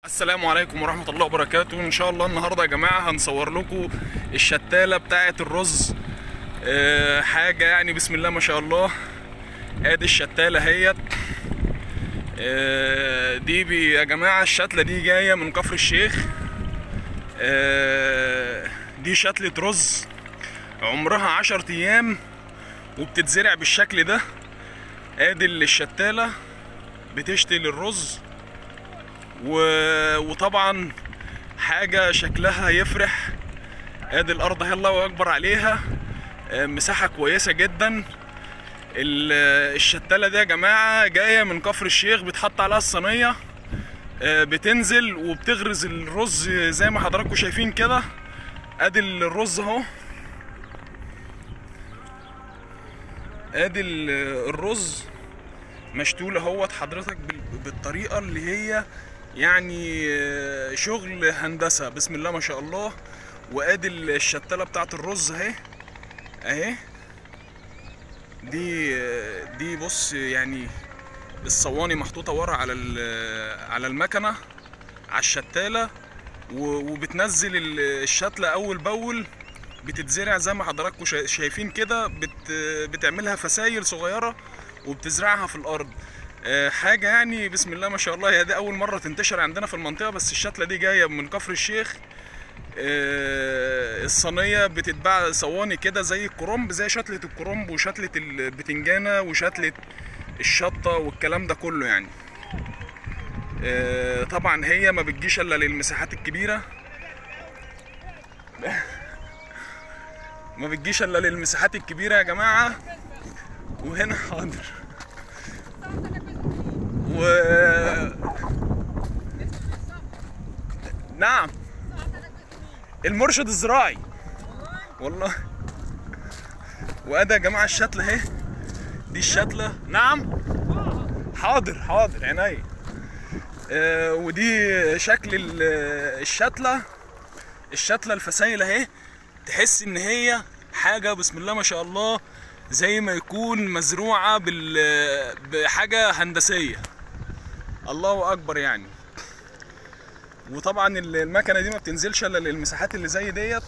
السلام عليكم ورحمة الله وبركاته إن شاء الله النهاردة يا جماعة هنصور لكم الشتالة بتاعة الرز آه، حاجة يعني بسم الله ما شاء الله ادي الشتالة اهيت آه، دي بي يا جماعة الشتلة دي جاية من كفر الشيخ آه، دي شتلة رز عمرها عشر ايام وبتتزرع بالشكل ده ادي الشتالة بتشتل الرز و... وطبعا حاجة شكلها يفرح ادي الارض اهي الله اكبر عليها آه، مساحة كويسة جدا ال- الشتالة دي يا جماعة جاية من كفر الشيخ بتحط عليها الصينية آه، بتنزل وبتغرز الرز زي ما حضراتكم شايفين كده ادي الرز اهو ادي ال- الرز مشتول اهوت حضرتك بال- بالطريقه اللي هي يعني آه، شغل هندسه بسم الله ما شاء الله وادي الشتله بتاعت الرز اهي اهي دي آه، دي بص يعني الصواني محطوطه ورا على ال- على المكنه على الشتاله و- وبتنزل ال- الشتله اول باول بتتزرع زي ما حضراتكم شا- شايفين كده بت بتعملها فسايل صغيره وبتزرعها في الارض آه، حاجه يعني بسم الله ما شاء الله هي دي اول مره تنتشر عندنا في المنطقه بس الشتله دي جايه من كفر الشيخ آه، الصينيه بتتباع صواني كده زي الكرنب زي شتله الكرنب وشتله البتنجانه وشتله الشطه والكلام ده كله يعني آه، طبعا هي ما بتجيش الا للمساحات الكبيره ما بتجيش الا للمساحات الكبيره يا جماعه وهنا حاضر و نعم المرشد الزراعي والله وادي يا جماعه الشتله اهي دي الشتله نعم حاضر حاضر عينيا آه، ودي شكل ال- الشتله الشتله الفسايل اهي تحس ان هي حاجه بسم الله ما شاء الله زي ما يكون مزروعه بال بحاجه هندسيه الله اكبر يعني وطبعا ال- المكنه دي ما بتنزلش الا للمساحات اللي زي ديت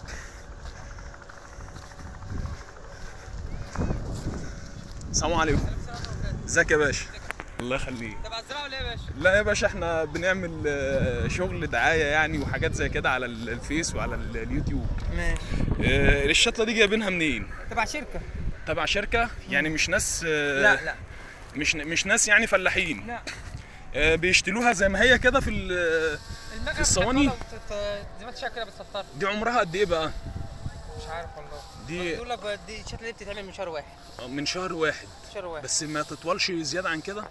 السلام عليكم ازيك يا باشا الله يخليك تبع الزراعه ولا ايه يا باشا؟ لا يا باشا احنا بنعمل آه، شغل دعايه يعني وحاجات زي كده على ال- الفيس وعلى ال- اليوتيوب ماشي آه، الشتله دي جايبينها منين تبع شركه تبع شركه يعني مش ناس آه، لا لا مش مش ناس يعني فلاحين لا آه، بيشتلوها زي ما هي كده في ال- المكنه في الصواني؟ بتاعتها زي ما انت شايف كده بتسطر دي عمرها قد ايه بقى مش عارف والله دي- بيقول لك دي الشتله دي بتتعمل من شهر واحد آه، من شهر واحد شهر واحد بس ما تطولش زياده عن كده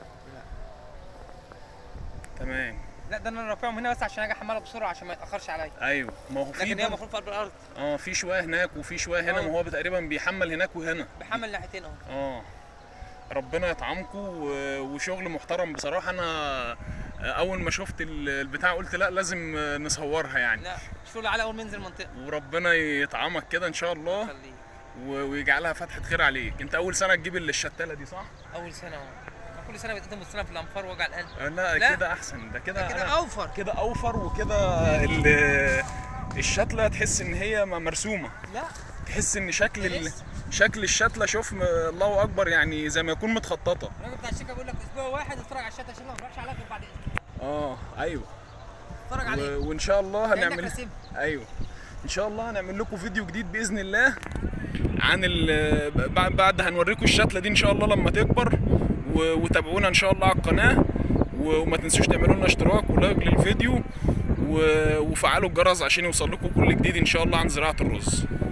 تمام لا ده انا رافعهم هنا بس عشان اجي احملها بسرعه عشان ما يتاخرش عليا ايوه ما هو في لكن هي بقى- المفروض في قلب الارض اه في شويه هناك وفي شويه هنا آه. ما هو تقريبا بيحمل هناك وهنا بحمل ناحيتين اهو اه ربنا يطعمكم و- وشغل محترم بصراحه انا اول ما شفت ال- البتاع قلت لا لازم نصورها يعني لا شغل على اول ما ينزل المنطقه وربنا يطعمك كده ان شاء الله خليه و- ويجعلها فتحه خير عليك انت اول سنه تجيب الشتاله دي صح اول سنه اهو كل سنه بتقدم السنه في الانفار وجع القلب آه، لا, لا. كده احسن ده كده كده أنا- اوفر كده اوفر وكده ال- الشتله تحس ان هي م- مرسومه لا تحس ان شكل ال... لسه. شكل الشتله شوف م- الله اكبر يعني زي ما يكون متخططه الراجل بتاع الشركه بيقول لك اسبوع واحد اتفرج على الشتله عشان ما تروحش عليك غير بعد اسبوع اه ايوه اتفرج عليه و... وان شاء الله كأنك هنعمل راسمها. ايوه ان شاء الله هنعمل لكم فيديو جديد باذن الله عن ال... بعد بعد هنوريكم الشتله دي ان شاء الله لما تكبر و... وتابعونا ان شاء الله على القناه و... وما تنسوش تعملوا لنا اشتراك ولايك للفيديو و... وفعلوا الجرس عشان يوصل لكم كل جديد ان شاء الله عن زراعه الرز